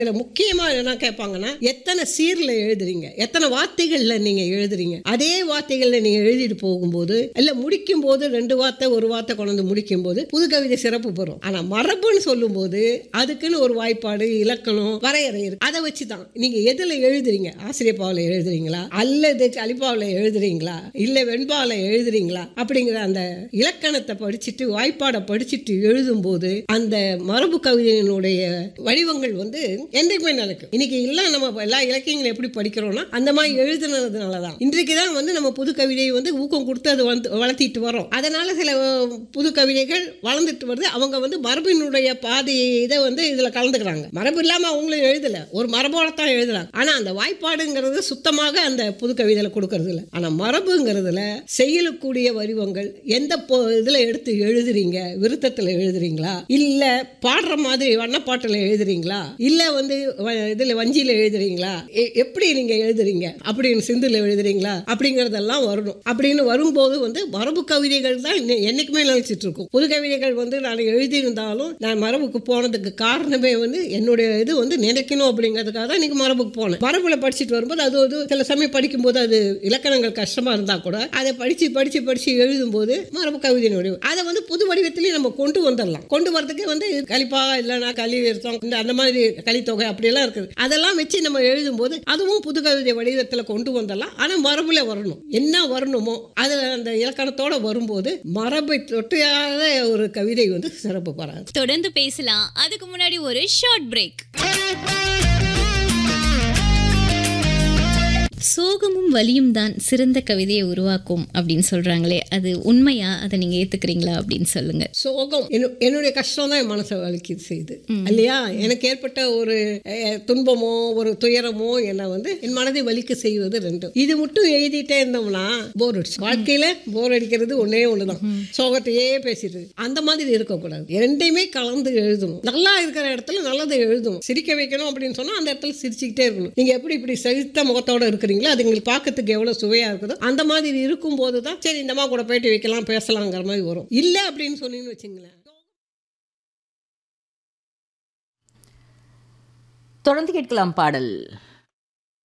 இதுல முக்கியமா என்ன கேட்பாங்கன்னா எத்தனை சீர்ல எழுதுறீங்க எத்தனை வார்த்தைகள்ல நீங்க எழுதுறீங்க அதே வார்த்தைகள்ல நீங்க எழுதிட்டு போகும்போது இல்ல முடிக்கும் போது ரெண்டு வார்த்தை ஒரு வார்த்தை கொண்டு வந்து முடிக்கும் போது புது கவிதை சிறப்பு பெறும் ஆனா மரபுன்னு சொல்லும்போது அதுக்குன்னு ஒரு வாய்ப்பாடு இலக்கணம் வரையறை இருக்கு அதை வச்சு தான் நீங்க எதுல எழுதுறீங்க ஆசிரியப்பாவில் எழுதுறீங்களா அல்லது கலிப்பாவில் எழுதுறீங்களா இல்ல வெண்பாவில் எழுதுறீங்களா அப்படிங்கிற அந்த இலக்கணத்தை படிச்சுட்டு வாய்ப்பாடை படிச்சுட்டு எழுதும்போது அந்த மரபு கவிதையினுடைய வடிவங்கள் வந்து என்றைக்குமே நடக்கும் இன்னைக்கு எல்லாம் நம்ம எல்லா இலக்கியங்களும் எப்படி படிக்கிறோம்னா அந்த மாதிரி எழுதுனதுனால தான் இன்றைக்கு தான் வந்து நம்ம புது கவிதையை வந்து ஊக்கம் கொடுத்து அது வந்து வளர்த்திட்டு வரோம் அதனால சில அஹ், புது கவிதைகள் வளர்ந்துட்டு வருது அவங்க வந்து மரபினுடைய பாதி இதை வந்து இதுல கலந்துக்கிறாங்க மரபு இல்லாம அவங்களும் எழுதல ஒரு மரபோட தான் எழுதுறாங்க ஆனா அந்த வாய்ப்பாடுங்கிறது சுத்தமாக அந்த புது கவிதையில கொடுக்கறது இல்ல ஆனா மரபுங்கிறதுல செய்யக்கூடிய வடிவங்கள் எந்த பொ- இதுல எடுத்து எழுதுறீங்க விருத்தத்துல எழுதுறீங்களா இல்ல பாடுற மாதிரி வண்ணப்பாட்டுல எழுதுறீங்களா இல்ல வந்து வ- இதுல வஞ்சியில எழுதுறீங்களா எ- எப்படி நீங்க எழுதுறீங்க அப்படின்னு சிந்துல எழுதுறீங்களா அப்படிங்கறதெல்லாம் வரணும் அப்படின்னு வரும்போது வந்து மரபு கவிதைகள் தான் இன்னை- என்னைக்குமே நினைச்சிட்டு இருக்கும் புது கவிதைகள் வந்து நான் எழுதியிருந்தாலும் நான் மரபுக்கு போனதுக்கு காரணமே வந்து என்னுடைய இது வந்து நினைக்கணும் அப்படிங்கிறதுக்காக தான் இன்னைக்கு மரபுக்கு போனேன் மரபுல படிச்சுட்டு வரும்போது அது வந்து சில சமயம் படிக்கும்போது அது இலக்கணங்கள் கஷ்டமா இருந்தா கூட அதை படிச்சு படிச்சு படிச்சு எழுதும்போது மரபு கவிதையினுடைய அதை வந்து புது வடிவத்திலேயே நம்ம கொண்டு வந்துடலாம் கொண்டு வரதுக்கு வந்து கலிப்பா இல்லைன்னா களி விருத்தம் இந்த அந்த மாதிரி கலித்தொகை அப்படியெல்லாம் இருக்குது அதெல்லாம் வச்சு நம்ம எழுதும்போது அதுவும் புது கவிதை வடிவத்தில் கொண்டு வந்துடலாம் ஆனால் மரபுல வரணும் என்ன வரணுமோ அது அந்த இலக்கணத்தோட வரும்போது மரபை தொட்டியாத ஒரு கவிதை வந்து சிறப்பு பெறாது தொடர்ந்து பேசலாம் அதுக்கு முன்னாடி ஒரு ஷார்ட் பிரேக் சோகமும் வலியும் தான் சிறந்த கவிதையை உருவாக்கும் அப்படின்னு சொல்றாங்களே அது உண்மையா அதை நீங்க ஏத்துக்கிறீங்களா அப்படின்னு சொல்லுங்க சோகம் என்னு- என்னுடைய கஷ்டம் தான் என் மனசை வலிக்கு செய்யுது இல்லையா எனக்கு ஏற்பட்ட ஒரு அஹ், துன்பமோ ஒரு துயரமோ என்னை வந்து என் மனதை வலிக்க செய்வது ரெண்டும் இது மட்டும் எழுதிட்டே இருந்தோம்னா போர் அடிச்சு வாழ்க்கையில போர் அடிக்கிறது ஒன்னே ஒண்ணுதான் சோகத்தையே பேசிட்டு அந்த மாதிரி இருக்கக்கூடாது ரெண்டையுமே கலந்து எழுதணும் நல்லா இருக்கிற இடத்துல நல்லதை எழுதணும் சிரிக்க வைக்கணும் அப்படின்னு சொன்னா அந்த இடத்துல சிரிச்சுக்கிட்டே இருக்கணும் நீங்க எப்படி இப்படி செலுத்த முகத்தோட இருக்கிறீங்களோ அது உங்களுக்கு பார்க்கறதுக்கு எவ்வளவு சுவையா இருக்குதோ அந்த மாதிரி இருக்கும்போது தான் சரி இந்த அம்மா கூட போயிட்டு வைக்கலாம் பேசலாங்கிற மாதிரி வரும் இல்ல அப்படின்னு சொன்னீங்கன்னு வச்சுங்களேன் தொடர்ந்து கேட்கலாம் பாடல்